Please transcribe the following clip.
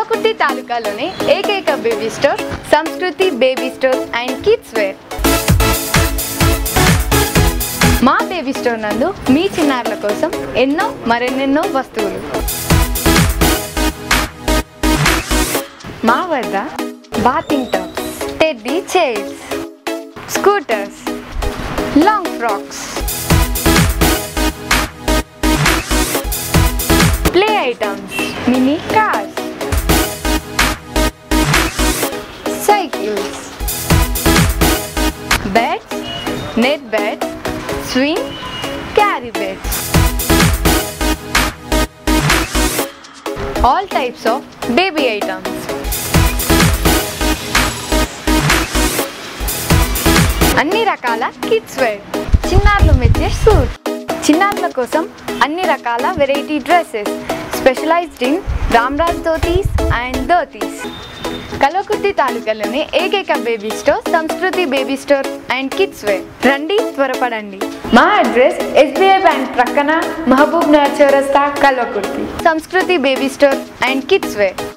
కల్వకుర్తి తాలూకాలోని ఏకైక baby store Sanskriti baby store and kids wear మా బేబీ స్టోర్ నందు మీ చిన్నారుల కోసం ఎన్నో మరెన్నెన్నో వస్తువులు మా వద్ద bathing tubs teddy chairs scooters long frocks play items mini cars cycles beds net beds swing carry beds all types of baby items అన్ని రకాల కిడ్స్ వేర్ చిన్నారులు మెచ్చే సూట్ చిన్నారుల కోసం అన్ని రకాల variety dresses specialised in Ramraj dhotis and dhotis Kalwakurthy తాలూకాలోని ఏకైక baby store Sanskriti baby store and kids wear రండి త్వరపడండి మా అడ్రస్ ఎస్బీఐ బ్యాంక్ ప్రక్కన మహబూబ్ నగర్ చౌరస్తా Kalwakurthy Sanskriti baby store and kids wear